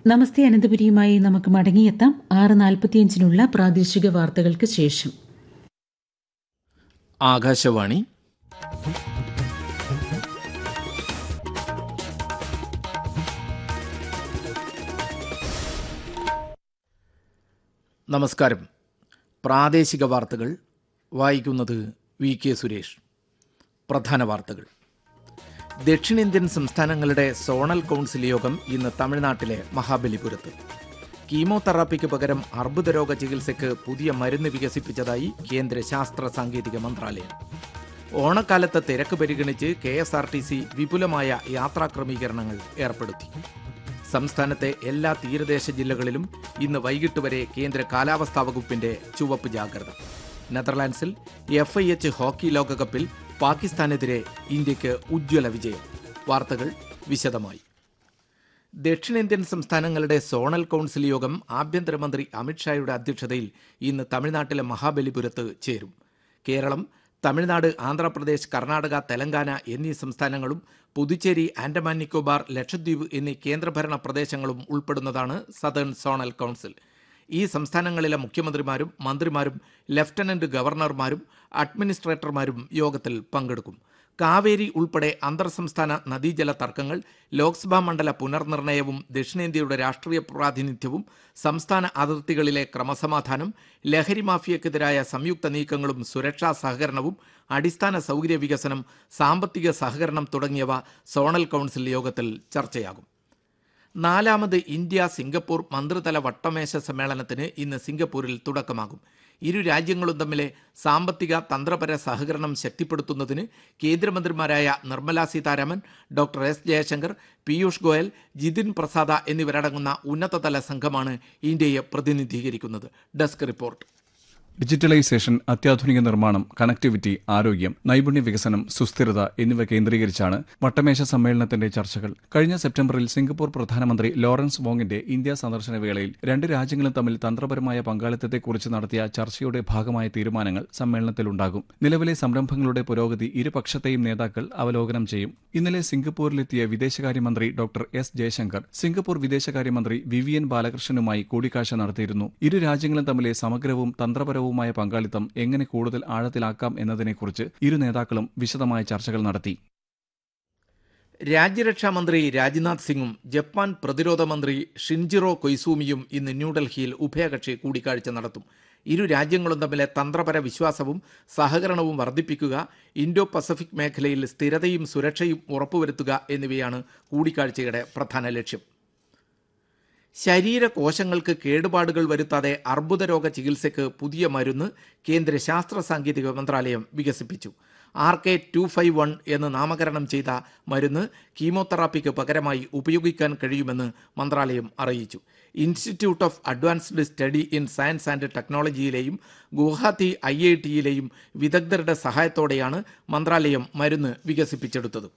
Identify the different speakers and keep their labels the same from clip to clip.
Speaker 1: നമസ്തേ അനന്തപുരിയുമായി നമുക്ക് മടങ്ങിയെത്താം ആറ് നാൽപ്പത്തിയഞ്ചിനുള്ള പ്രാദേശിക വാർത്തകൾക്ക് ശേഷം
Speaker 2: ആകാശവാണി നമസ്കാരം പ്രാദേശിക വാർത്തകൾ വായിക്കുന്നത് വി കെ സുരേഷ് പ്രധാന വാർത്തകൾ ദക്ഷിണേന്ത്യൻ സംസ്ഥാനങ്ങളുടെ സോണൽ കൗൺസിൽ യോഗം ഇന്ന് തമിഴ്നാട്ടിലെ മഹാബലിപുരത്ത് കീമോതെറാപ്പിക്ക് പകരം അർബുദരോഗ ചികിത്സയ്ക്ക് പുതിയ മരുന്ന് വികസിപ്പിച്ചതായി കേന്ദ്ര ശാസ്ത്ര സാങ്കേതിക മന്ത്രാലയം ഓണക്കാലത്ത് തിരക്ക് പരിഗണിച്ച് K S R T C വിപുലമായ യാത്രാ ക്രമീകരണങ്ങൾ ഏർപ്പെടുത്തി സംസ്ഥാനത്തെ എല്ലാ തീരദേശ ജില്ലകളിലും ഇന്ന് വൈകിട്ട് വരെ കേന്ദ്ര കാലാവസ്ഥാ വകുപ്പിന്റെ ചുവപ്പ് ജാഗ്രത നെതർലാൻഡ്സിൽ എഫ് ഐ എച്ച് ഹോക്കി ലോകകപ്പിൽ പാകിസ്ഥാനെതിരെ ഇന്ത്യക്ക് ഉജ്ജ്വല വിജയം വാർത്തകൾ വിശദമായി ദക്ഷിണേന്ത്യൻ സംസ്ഥാനങ്ങളുടെ സോണൽ കൗൺസിൽ യോഗം ആഭ്യന്തരമന്ത്രി അമിത്ഷായുടെ അധ്യക്ഷതയിൽ ഇന്ന് തമിഴ്നാട്ടിലെ മഹാബലിപുരത്ത് ചേരും കേരളം തമിഴ്നാട് ആന്ധ്രാപ്രദേശ് കർണാടക തെലങ്കാന എന്നീ സംസ്ഥാനങ്ങളും പുതുച്ചേരി ആൻഡമാൻ നിക്കോബാർ ലക്ഷദ്വീപ് എന്നീ കേന്ദ്രഭരണ പ്രദേശങ്ങളും ഉൾപ്പെടുന്നതാണ് സദേൺ സോണൽ കൗൺസിൽ ഈ സംസ്ഥാനങ്ങളിലെ മുഖ്യമന്ത്രിമാരും മന്ത്രിമാരും ലഫ്റ്റനന്റ് ഗവർണർമാരും അഡ്മിനിസ്ട്രേറ്റർമാരും യോഗത്തിൽ പങ്കെടുക്കും കാവേരി ഉൾപ്പെടെ അന്തർ സംസ്ഥാന നദീജല തർക്കങ്ങൾ ലോക്സഭാ മണ്ഡല പുനർനിർണയവും ദക്ഷിണേന്ത്യയുടെ രാഷ്ട്രീയ പ്രാതിനിധ്യവും സംസ്ഥാന അതിർത്തികളിലെ ക്രമസമാധാനം ലഹരി മാഫിയക്കെതിരായ സംയുക്ത നീക്കങ്ങളും സുരക്ഷാ സഹകരണവും അടിസ്ഥാന സൗകര്യ വികസനം സാമ്പത്തിക സഹകരണം തുടങ്ങിയവ സോണൽ കൗൺസിൽ യോഗത്തിൽ ചർച്ചയാകും നാലാമത് ഇന്ത്യ സിംഗപ്പൂർ മന്ത്രിതല വട്ടമേശ സമ്മേളനത്തിന് ഇന്ന് സിംഗപ്പൂരിൽ തുടക്കമാകും ഇരു രാജ്യങ്ങളും തമ്മിലെ സാമ്പത്തിക തന്ത്രപര സഹകരണം ശക്തിപ്പെടുത്തുന്നതിന് കേന്ദ്രമന്ത്രിമാരായ നിർമ്മല സീതാരാമൻ ഡോക്ടർ എസ് ജയശങ്കർ പീയൂഷ് ഗോയൽ ജിതിൻ പ്രസാദ എന്നിവരടങ്ങുന്ന ഉന്നതതല സംഘമാണ് ഇന്ത്യയെ പ്രതിനിധീകരിക്കുന്നത് ഡെസ്ക് റിപ്പോർട്ട്
Speaker 3: ഡിജിറ്റലൈസേഷൻ അത്യാധുനിക നിർമ്മാണം കണക്ടിവിറ്റി ആരോഗ്യം നൈപുണ്യ വികസനം സുസ്ഥിരത എന്നിവ കേന്ദ്രീകരിച്ചാണ് വട്ടമേശ സമ്മേളനത്തിന്റെ ചർച്ചകൾ കഴിഞ്ഞ സെപ്റ്റംബറിൽ സിംഗപ്പൂർ പ്രധാനമന്ത്രി ലോറൻസ് വോങ്ങിന്റെ ഇന്ത്യ സന്ദർശന വേളയിൽ രണ്ട് രാജ്യങ്ങളും തമ്മിൽ തന്ത്രപരമായ പങ്കാളിത്തത്തെക്കുറിച്ച് നടത്തിയ ചർച്ചയുടെ ഭാഗമായ തീരുമാനങ്ങൾ സമ്മേളനത്തിലുണ്ടാകും നിലവിലെ സംരംഭങ്ങളുടെ പുരോഗതി ഇരുപക്ഷത്തെയും നേതാക്കൾ അവലോകനം ചെയ്യും ഇന്നലെ സിംഗപ്പൂരിലെത്തിയ വിദേശകാര്യമന്ത്രി ഡോക്ടർ എസ് ജയശങ്കർ സിംഗപ്പൂർ വിദേശകാര്യമന്ത്രി വിവിയൻ ബാലകൃഷ്ണനുമായി കൂടിക്കാഴ്ച നടത്തിയിരുന്നു ഇരു രാജ്യങ്ങളും തമ്മിലെ സമഗ്രവും തന്ത്രപരവും മായ പങ്കാളിത്തം എങ്ങനെ കൂടുതൽ ആഴത്തിലാക്കാം എന്നതിനെക്കുറിച്ച് ഇരു നേതാക്കളും വിശദമായ ചർച്ചകൾ നടത്തി
Speaker 2: രാജ്യരക്ഷാ മന്ത്രി രാജ്നാഥ് സിംഗും ജപ്പാൻ പ്രതിരോധ മന്ത്രി ഷിൻജിറോ കൊയ്സൂമിയും ഇന്ന് ന്യൂഡൽഹിയിൽ ഉഭയകക്ഷി കൂടിക്കാഴ്ച നടത്തും ഇരു രാജ്യങ്ങളും തമ്മിലെ തന്ത്രപര വിശ്വാസവും സഹകരണവും വർദ്ധിപ്പിക്കുക ഇൻഡോ പസഫിക് മേഖലയിൽ സ്ഥിരതയും സുരക്ഷയും ഉറപ്പുവരുത്തുക എന്നിവയാണ് കൂടിക്കാഴ്ചയുടെ പ്രധാന ലക്ഷ്യം ശരീരകോശങ്ങൾക്ക് കേടുപാടുകൾ വരുത്താതെ അർബുദ രോഗ ചികിത്സയ്ക്ക് പുതിയ മരുന്ന് കേന്ദ്ര ശാസ്ത്ര സാങ്കേതിക മന്ത്രാലയം വികസിപ്പിച്ചു R K two five one എന്ന് നാമകരണം ചെയ്ത മരുന്ന് കീമോതെറാപ്പിക്ക് പകരമായി ഉപയോഗിക്കാൻ കഴിയുമെന്ന് മന്ത്രാലയം അറിയിച്ചു institute of advanced study in science and ടെക്നോളജിയിലെയും ഗുവാഹത്തി ഐ ഐ ടിയിലെയും വിദഗ്ധരുടെ സഹായത്തോടെയാണ് മന്ത്രാലയം മരുന്ന് വികസിപ്പിച്ചെടുത്തത്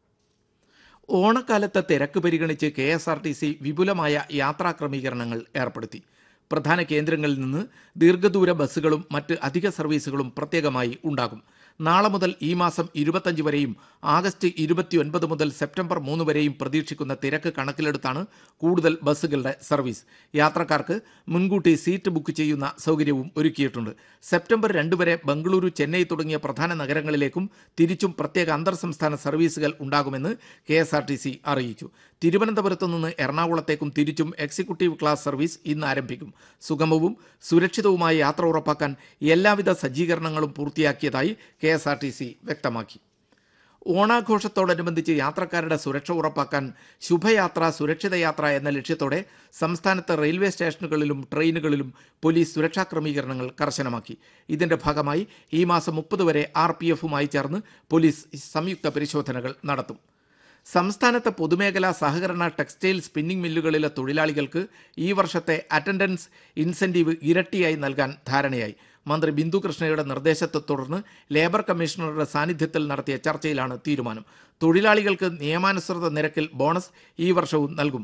Speaker 2: ഓണക്കാലത്തെ തിരക്ക് പരിഗണിച്ച് K S R T C വിപുലമായ യാത്രാ ക്രമീകരണങ്ങൾ ഏർപ്പെടുത്തി പ്രധാന കേന്ദ്രങ്ങളിൽ നിന്ന് ദീർഘദൂര ബസ്സുകളും മറ്റ് അധിക സർവീസുകളും പ്രത്യേകമായി ഉണ്ടാകും നാളെ മുതൽ ഈ മാസം ഇരുപത്തഞ്ച് വരെയും ആഗസ്റ്റ് ഇരുപത്തിയൊൻപത് മുതൽ സെപ്റ്റംബർ മൂന്ന് വരെയും പ്രതീക്ഷിക്കുന്ന തിരക്ക് കണക്കിലെടുത്താണ് കൂടുതൽ ബസ്സുകളുടെ സർവീസ് യാത്രക്കാർക്ക് മുൻകൂട്ടി സീറ്റ് ബുക്ക് ചെയ്യുന്ന സൗകര്യവും ഒരുക്കിയിട്ടുണ്ട് സെപ്റ്റംബർ രണ്ട് വരെ ബംഗളൂരു ചെന്നൈ തുടങ്ങിയ പ്രധാന നഗരങ്ങളിലേക്കും തിരിച്ചും പ്രത്യേക അന്തർ സംസ്ഥാന സർവീസുകൾ ഉണ്ടാകുമെന്ന് K S R T C അറിയിച്ചു തിരുവനന്തപുരത്തു നിന്ന് എറണാകുളത്തേക്കും തിരിച്ചും എക്സിക്യൂട്ടീവ് ക്ലാസ് സർവീസ് ഇന്ന് ആരംഭിക്കും സുഗമവും സുരക്ഷിതവുമായ യാത്ര ഉറപ്പാക്കാൻ എല്ലാവിധ സജ്ജീകരണങ്ങളും പൂർത്തിയാക്കിയതായി K S R T C വ്യക്തമാക്കി ഓണാഘോഷത്തോടനുബന്ധിച്ച് യാത്രക്കാരുടെ സുരക്ഷ ഉറപ്പാക്കാൻ ശുഭയാത്ര സുരക്ഷിത യാത്ര എന്ന ലക്ഷ്യത്തോടെ സംസ്ഥാനത്ത് റെയിൽവേ സ്റ്റേഷനുകളിലും ട്രെയിനുകളിലും പോലീസ് സുരക്ഷാ ക്രമീകരണങ്ങൾ കർശനമാക്കി ഇതിന്റെ ഭാഗമായി ഈ മാസം മുപ്പത് വരെ ആർ പി എഫുമായി ചേർന്ന് പോലീസ് സംയുക്ത പരിശോധനകൾ നടത്തും സംസ്ഥാനത്തെ പൊതുമേഖലാ സഹകരണ ടെക്സ്റ്റൈൽ സ്പിന്നിംഗ് മില്ലുകളിലെ തൊഴിലാളികൾക്ക് ഈ വർഷത്തെ അറ്റൻഡൻസ് ഇൻസെന്റീവ് ഇരട്ടിയായി നൽകാൻ ധാരണയായി മന്ത്രി ബിന്ദു കൃഷ്ണയുടെ നിർദ്ദേശത്തെ തുടർന്ന് ലേബർ കമ്മീഷണറുടെ സാന്നിധ്യത്തിൽ നടത്തിയ ചർച്ചയിലാണ് തീരുമാനം തൊഴിലാളികൾക്ക് നിയമാനുസൃത നിരക്കിൽ ബോണസ് ഈ വർഷവും നൽകും